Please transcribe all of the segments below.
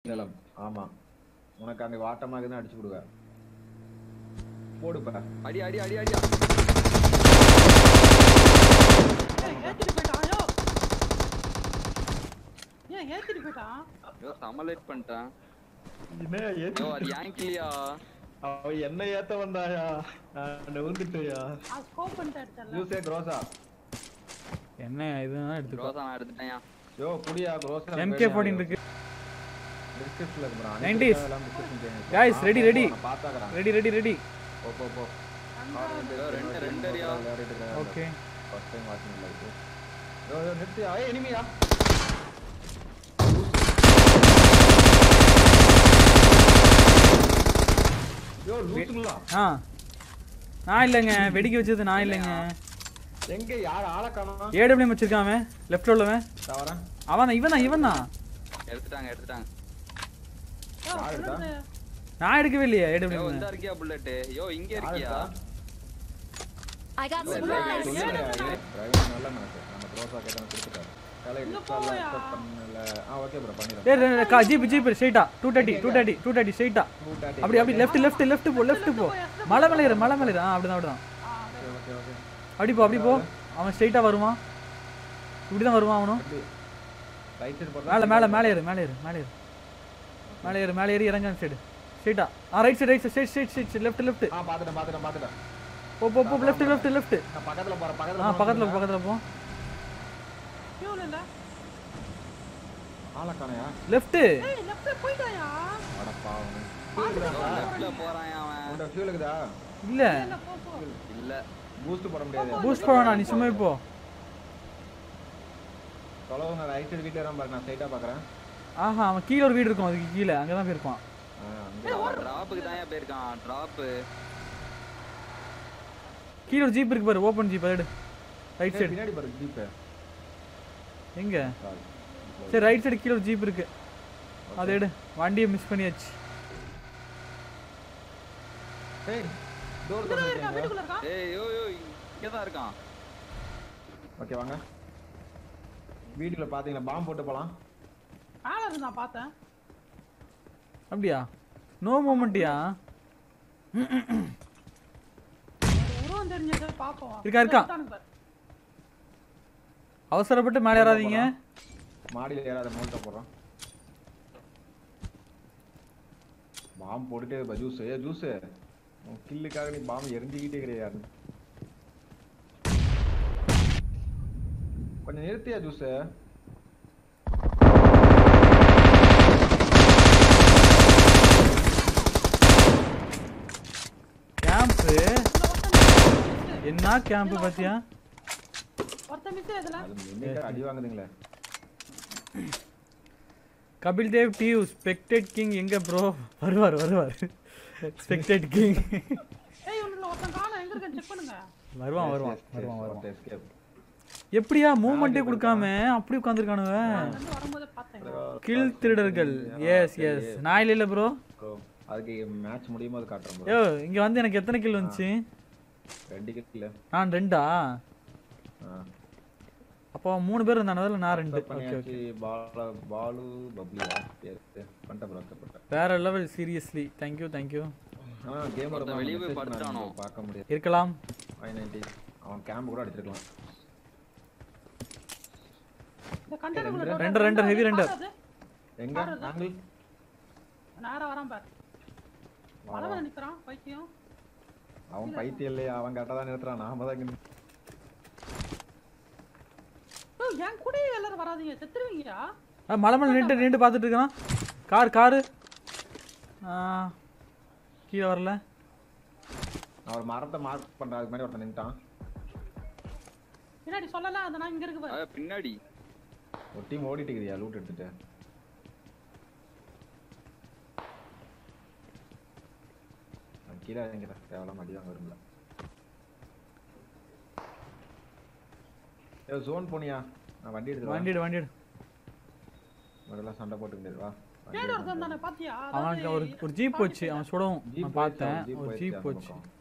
நிலம் ஆமா உனக்கு அங்க வாட்டமாக தான் அடிச்சு விடுவேன் போடுப்பா அடி அடி அடி அடியா ஏய், ஏத்திட்டு போயிட்டான் ஐயோ ஏன் ஏத்திட்டு போயிட்டான் ஐயோ செம லேட் பண்ணிட்டேன் என்ன ஐயோ அது ஏன் கிளியா அவ என்ன ஏத்த வந்தாயா நான் நவுந்துட்டயா அது ஸ்கோப் பண்ணிட்டு எடுத்தல யூசே க்ரோசா என்ன இதுதான் எடுத்துக்கோ ரோசா நான் எடுத்துட்டேன் யோ புடியா க்ரோசா எம்கே ஃபோர்டீன் இருக்கு டிஸ்கிரிப்ஷன்ல இருக்கு bro. 90s. எல்லாம் description செய்யுங்க. Guys, ஆ, ready, போ, ready. போ, நான் பார்த்தாக்கறேன். ரெடி ரெடி ரெடி போ போ போ ஐயோ, ரெண்டு ரெண்டு அடியா விளையாடிட்டு இருக்கேன். Okay First time watching live. Yo yo நிறுத்தியா ஏய் இனிமியா யோ லூசுங்களா ஆ நான் இல்லைங்க வெடிக்க வச்சது நான் இல்லைங்க எங்க யார் ஆள காணோம் ஏடபிள்யூஎம் வச்சிருக்கான் அவன் லெஃப்ட் உள்ளவன் தவறேன் அவன் இவன் தான் இவன் தான் எடுத்துட்டாங்க எடுத்துட்டாங்க யோ, யார் எடுத்தா? சொல்லுது. நான் எடுக்கவே இல்லையே ஐயோ ஏடபிள்யூஎம் இந்த இருக்கியா புல்லட் ஐயோ இங்க யார் இருக்கியா எடுத்தா? I got இல்ல, supplies. இல்ல, இல்ல, இல்ல, இல்ல, driver நல்ல மனசு. நம்ம க்ரோஸா கேட்டவன் கொடுத்துட்டாரு. கலை இங்க extra எல்லாம் போயா? accept பண்ணல. ஆ, okay bro, பண்ணிடுறேன். டேய் டேய், டேய், ஜீப் ஜீப் ஸ்ட்ரைட்டா two thirty two thirty two thirty ஸ்ட்ரைட்டா Two thirty. அப்படி அப்படி லெஃப்ட் லெஃப்ட் லெஃப்ட் போ லெஃப்ட் போ மலை மலையிற மலை மலையிற ஆ அப்படிதான் அப்படிதான் ஆ, அப்படியே. Okay, okay, okay. அப்படி போ அப்படி போ அவன் ஸ்ட்ரைட்டா வருவான் இப்படிதான் வருவான் அவனும் எப்படி? Right side போறதா? மேல மேல மேலே ஏறு மேலே ஏறு மேலே ஏறு மேலே ஏறு மேலே ஏறி இறங்க சைடு ஸ்ட்ரைட்டா ஆ right side right side straight straight straight left left ஆ, பாத்துட்டேன், பாத்துட்டேன், பாத்துட்டேன். போ போ போ லெஃப்ட் லெஃப்ட் லெஃப்ட் நான் பக்கத்துல போறேன், பக்கத்துல ஆ போறேன் பக்கத்துல போ சொல்லுங்க. பக்கத்துல போ fuel இல்ல. ஆளை காணோயா? லெஃப்ட் ஏய், left side போயிட்டாயா? அட பாவமே. Fuel இருக்குதா? லெஃப்ட்ல போறான் அவன் உன்கிட்ட fuel இருக்குதா? இல்ல இல்ல, போ, போ. இல்ல Boost போட முடியாது. பூஸ்ட் பண்ணா நீ சும்மா போ தொலைவு நான் right side வீட்டுல வரான் பாரு, நான் straight ஆ பாக்குறேன். ஆஹா அவன் கீழ ஒரு வீடு இருக்கும் அதுக்கு கீழே அங்கதான் போயிருப்பான் ஆ, அங்க. டிராப்புக்கு தான் போயிருக்கான் டிராப்பு கீழ ஒரு ஜீப் இருக்கு பாரு ஓப்பன் ஜீப் எடு ரைட் ஏய், சைடு பின்னாடி பாரு, jeep. எங்க Sorry. சரி ரைட் சைடு கீழ ஒரு ஜீப் இருக்கு அதை எடு வண்டியை மிஸ் பண்ணியாச்சு ஏய், door இதுல திறந்து இருக்கான், வைங்க. வீட்டுக்குள்ள இருக்கான். ஏய் யோ யோ இங்க தான் இருக்கான் ஓகே வாங்க வீட்டுல பாத்தீங்களா பாம்பு போட்டு போலாம் மேல இருந்து நான் பார்த்தேன். அப்படியா நோ மூமெண்ட்டியா ஒரு உருவம் தெரிஞ்சது பாப்போம். இருக்கா, இருக்கா. இருக்கானுங்க பாரு. அவசரப்பட்டு மேலே ஏறாதீங்க மாடியில ஏறாத மூட்டை போடுறோம் பாம்பு போட்டுட்டே இருப்பா ஜூஸ் ஏ ஜூஸ் உன் கில்லுக்காக நீ பாம்பு எரிஞ்சுக்கிட்டே கிடையாது கொஞ்சம் நிறுத்தியா ஜூஸ் கேம்ப் இதுல ஒருத்தன் miss. என்ன கேம்ப் பாத்தியா ஒருத்தன் miss இதுல. அது என்னைக்கு அடி வாங்குதுங்களே கபில் தேவ் டியூ ஸ்பெக்டேட் கிங் எங்க ப்ரோ வருவார் வருவார் ஸ்பெக்டேட் கிங் ஏய், இவனுல ஒருத்தன் காணோம். எங்க இருக்கான்னு check பண்ணுங்க. வருவான் வருவான் வருவான் வருவான் எஸ்கேப் எப்படியா மூவ்மெண்ட்டே கொடுக்காம அப்படி உட்காந்துருக்கானுவ நான் வந்து வரும்போதே பார்த்தேன். கில் திருடர்கள் எஸ் எஸ் நான் இல்ல இல்ல ப்ரோ அதுக்கு மேட்ச் முடியும் போது காட்டுறேன் bro. யோ இங்க வந்து எனக்கு எத்தனை கில் வந்துச்சு ரெண்டு கில் நான் ரெண்டா அப்போ மூணு பேர் இருந்தானதுல நான் ரெண்டு ஓகே பண்ணியாச்சு ஓகே பால பாலு பப்ளியா சரி பண்ணிட்டேன் ப்ரோ பண்ணிட்டேன் வேற லெவல் சீரியஸ்லி தேங்க்யூ தேங்க்யூ ஆனா கேம் ஒருத்தன் வெளிய போய் படுத்துட்டானோ? பார்க்க முடியாது இருக்கலாம் ஃபைவ் நைன்டி அவன் கேம்ப் கூட அடிச்சிருக்கலாம் இந்த container குள்ள ரெண்டு, ரெண்டு, heavy ரெண்டு. பார்த்தது? எங்க பாருங்க. ஆங்கிள் நேரா வரான் பாரு. மலை மேல நிக்கிறான், பைத்தியம். அவன் பைத்தியம் இல்லையா அவன் கரெக்டாக தான் நிறுத்துறான் நாம தான் இங்க நின்னு- ஏய், என் கூடயே எல்லாரும் வராதீங்க செத்துருவீங்கயா ஆ, மலை மேல நின்று நின்று பார்த்துட்டு இருக்கான் கார் காரு ஆ, கீழே வரல அவர் மரத்தை மார்க் பண்ற அதுக்கு மாதிரி ஒருத்தன் நின்ட்டான் பின்னாடி சொல்லல அந்த நான் இங்க இருக்கு பாரு அஹ், பின்னாடி ஒரு டீம் ஓடிட்டு இருக்குதியா லூட் எடுத்துட்டு நான் கீழே இறங்கிறேன் தேவையில்லாம அடி வாங்க வரும்ல ஏ ஜோன் போனியா நான் வண்டி எடுத்துட்டு வண்டிடு வண்டிடு முதல்ல சண்டை போட்டுக்கிட்டு வா வண்டி பின்னாடி ஒருத்தன் தானே பாத்தியா அவனுக்கு ஒரு ஒரு ஜீப் போச்சு அவன் சுடவும் Jeep நான் போயிடுச்சு, பார்த்தேன் அவன் jeep ஒரு போயிடுச்சு ஜீப் அந்த போச்சு பக்கம்.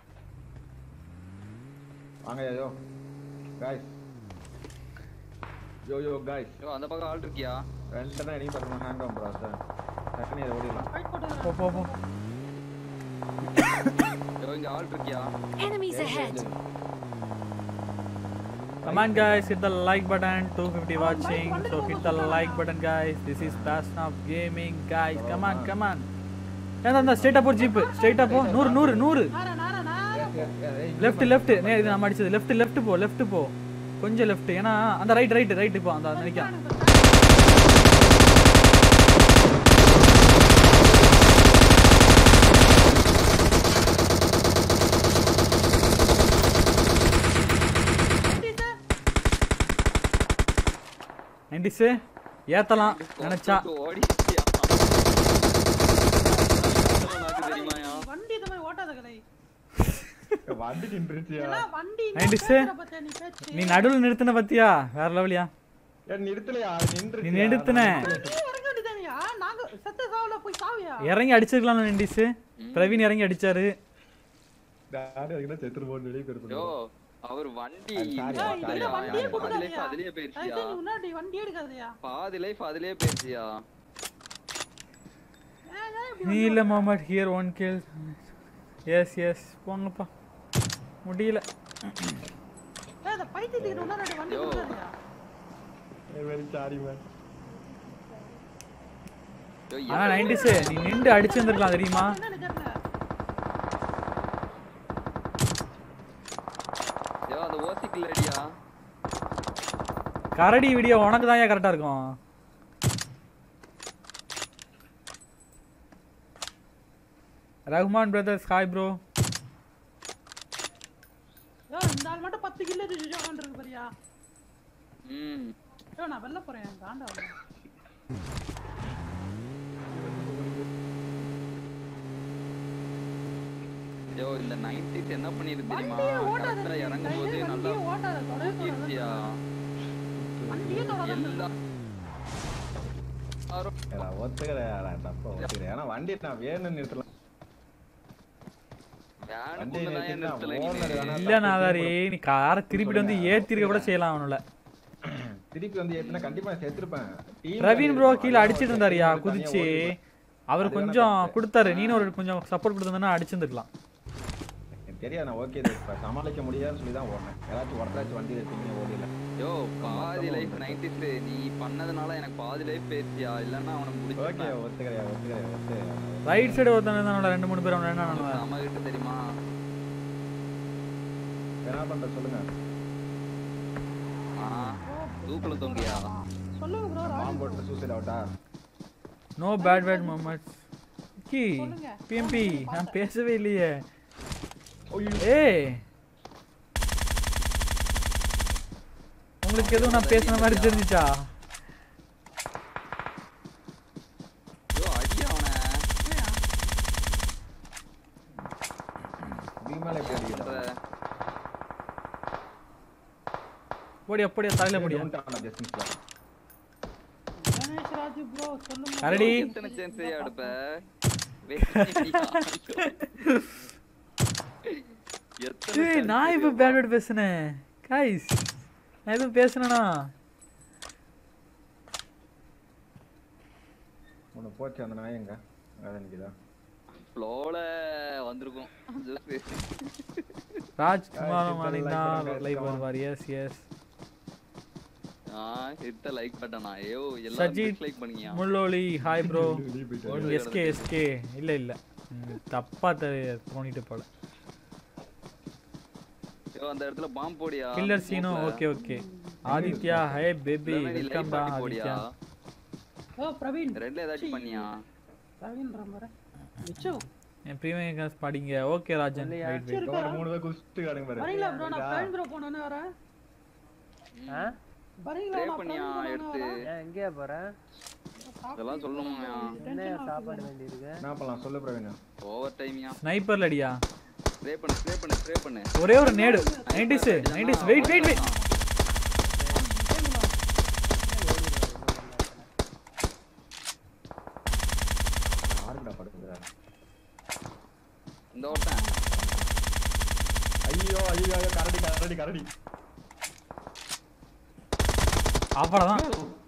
வாங்க ஐயோ guys யோ யோ காய்ஸ் யோ அந்த பக்கம் ஆள் இருக்கியா ரெண்டனா நீ பக்கமா ஹேங் ஆகும் ப்ரோ சார் டக்குனு இதை ஓடிடலாம் ஃபைட் போட்டு போ போ போ யோ இங்க ஆள் இருக்கியா Enemies ahead. Come on guys, hit the like button. 250 watching, so hit the like button guys. This is Fast of Gaming guys. Come on, come on. ஏன்னா அந்த ஸ்ட்ரைட்டா போ ஜீப் ஸ்ட்ரைட்டா போ நூறு நூறு நூறு நாரா நாரா நாரா லெஃப்ட் லெஃப்ட் நே இது நம்ம அடிச்சது லெஃப்ட் லெஃப்ட் போ லெஃப்ட் போ கொஞ்சம் லெஃப்ட் ஏன்னா அந்த ரைட் ரைட் ரைட் இப்போ அந்த நினைக்கான் நைன்டிஸ் ஏத்தலாம் நினைச்சா போட்டு ஓடிச்சியா தெரியுமாயா வண்டி இந்த மாதிரி ஓட்டாத கலை வண்டி நின்றுச்சியா எல்லாம் வண்டி நீ நைன்டிஸ் பேசுற பத்தியா நீ பேச்சு நீ நடுவில் நிறுத்தின பத்தியா வேற லெவலியா ஏன் நிறுத்தலையா நின்று நீ நிறுத்துன. நீ இறங்க வேண்டியதானியா நாங்க செத்த சாவல போய் சாவியா இறங்கி அடிச்சிருக்கலாம் நைன்டிஸ் பிரவீன் இறங்கி அடிச்சாரு டாடி அதுக்கு செத்துரு போட்டு வெளியே யோ போயிருக்கோம் அவர் வண்டி அது sorry, ஏய், sorry, இதுல sorry, வண்டியே sorry. பாதி லைஃப் கொடுக்காதயா அதுலயே போயிருச்சியா நீ முன்னாடி வண்டி எடுக்காதயா பாதி லைஃப் அதுலயே போயிருச்சியா ஏன் ஏன் இப்படி நீல Mohammed here one kill yes yes போங்கப்பா முடியல ஏய் அந்த பைத்தியத்துக்கு முன்னாடி வண்டி யோ. கொடுக்காதயா வெரி சாரி மேன் யோ ஆனா நைன்டிஸ் நீ நின்று அடிச்சிருந்துருக்கலாம் தெரியுமா என்னன்னு தெரியல யோ அந்த ஓசிக்கல் அடியா கரடி வீடியோ உனக்கு தான் ஏன் கரெக்டா இருக்கும் Rahman brothers hi bro yo இந்த ஆள் மட்டும் பத்து கிலோ உட்காந்துருக்கு பாரியா ம் யோ நான் வெளில போறேன் காண்டா வரேன் யோ இந்த 90s என்ன பண்ணிருக்கு தெரியுமா வண்டியே ஓட்டாத கரெக்டா நீ. இறங்கும் போது வண்டியே நல்லா ஓட்டாத தொலை தொலை ஈஸியா வண்டியே தொலை எல்லாம் யாரோ ஒத்துக்கிறேன் தப்பா ஒத்துக்கிறேன் ஏன்னா வண்டி நான் வேணும்னு நிறுத்தலாம் வேனுக்கு வண்டியை முன்னாடி ஏன் நிறுத்தினா நிறுத்தல ஓனர் நீ? வேணா இல்ல நாதாரி நீ காரை திருப்பிட்டு வந்து ஏத்திருக்க கூட செய்யலாம் அவனுல திருப்பி வந்து ஏத்துனா கண்டிப்பா நான் செத்துருப்பேன் Team பிரவீன் ப்ரோ வந்து கீழே அடிச்சிட்டு இருந்தாருயா தனியா குதிச்சு ஓடிப்பேன். அவர் அது கொஞ்சம் வேணா தப்பு. கொடுத்தாரு நீனும் ஒரு கொஞ்சம் சப்போர்ட் கொடுத்தா அடிச்சிருந்துருக்கலாம் எனக்கு தெரியாது நான் ஓகே இப்ப சமாளிக்க முடியாதுன்னு சொல்லி தான் ஓடினேன் ஏதாச்சும் ஒருத்தராச்சும் வண்டி எடுத்தீங்க ஓடில யோ பாதி லைஃப் 90s நீ பண்ணதுனால எனக்கு பாதி லைஃப் பேசியா இல்லன்னா அவனை ஓகே முடிச்சிருப்பேன் ஒத்துக்கிறேன் ஒத்துக்கிறேன் ஒத்துக்கிறேன் ரைட் சைடு ஒருத்தன் இருந்தானோட ரெண்டு மூணு பேர் அவன் என்ன பண்ணுவான்? நம்ம கிட்ட தெரியுமா என்ன பண்ற சொல்லுங்க ஆ தூக்குல தொங்கியா சொல்லுங்க ப்ரோ பாம்பு போட்டு சூசைட் அவுட்டா நோ பேட் பேட் மொமெண்ட்ஸ் கி சொல்லுங்க. பிஎம்பி நான் பேசவே இல்லையே ஐயோ ஏய் உங்களுக்கு எதுவும் நான் பேசுன மாதிரி தெரிஞ்சுச்சா யோ அடி அவனை பீமால எப்படி பண்ற அடிக்கிறா போடி அப்படியே தலையில போடியா ஜஸ்டின்ஸ்ல கணேஷ் ராஜு ப்ரோ சொல்லுங்க கரடி எத்தனை சான்ஸ் அடுப்ப ஏய் நான் இப்ப பேட் பேட் பேசுனேன் கைஸ் நான் எதுவும் பேசுனேனா உனக்கு போச்சு அந்த நாய் எங்க அதான் நிக்குதா ஃப்ளோல வந்திருக்கும் Just Raj Guys, Kumar hit the morning like தான் button, guys, live come on. வருவார் எஸ் எஸ் ஆ ஹிட் த லைக் பட்டனா ஐயோ எல்லாம் சஜித் லைக் பண்ணுங்க முள்ளோலி ஹாய் ப்ரோ வெளிய போயிட்டாரு. எஸ்கே எஸ்கே இல்ல இல்ல ம், தப்பா தெ- தோணிட்டு போல ஐயோ அந்த இடத்துல பாம்பு போடியா கில்லர் சீனோ okay okay Aditya hey baby welcome டா போடியா ஆதித்யா ஓ பிரவீன் ரெண்டுல ஏதாச்சும் பண்ணியா பிரவீன் ரம்பர மிச்சு என் ப்ரீமியம் கிளாஸ் படிங்க ஓகே ராஜன் வெயிட் வெயிட் இங்க பாரு, மூணு பேர் குஸ்ட் காடுங்க பாரு வரீங்களா ப்ரோ நான் பிரவீன் ப்ரோ போனேன்னு வரேன் ஆ வரீங்களா ப்ரே நான் பண்ணியா பிரவீன் எடுத்து போனேன்னு ஏன் எங்கேயா போற இதெல்லாம் சொல்லணுமா என்ன சாப்பாடு வேண்டியிருக்கு என்ன பண்ணலாம் சொல்லு பிரவீன் ஓவர் டைம்யா ஸ்னைப்பர்ல அடியா ஸ்ப்ரே பண்ணு ஸ்ப்ரே பண்ணு ஸ்ப்ரே பண்ணு ஒரே ஒரு நேடு 90s 90s wait wait wait யாருக்குடா படுக்குறா இந்த ஓட்டம் ஐயோ ஐயோ ஐயோ கரடி கரடி கரடி அவ்வளோதான்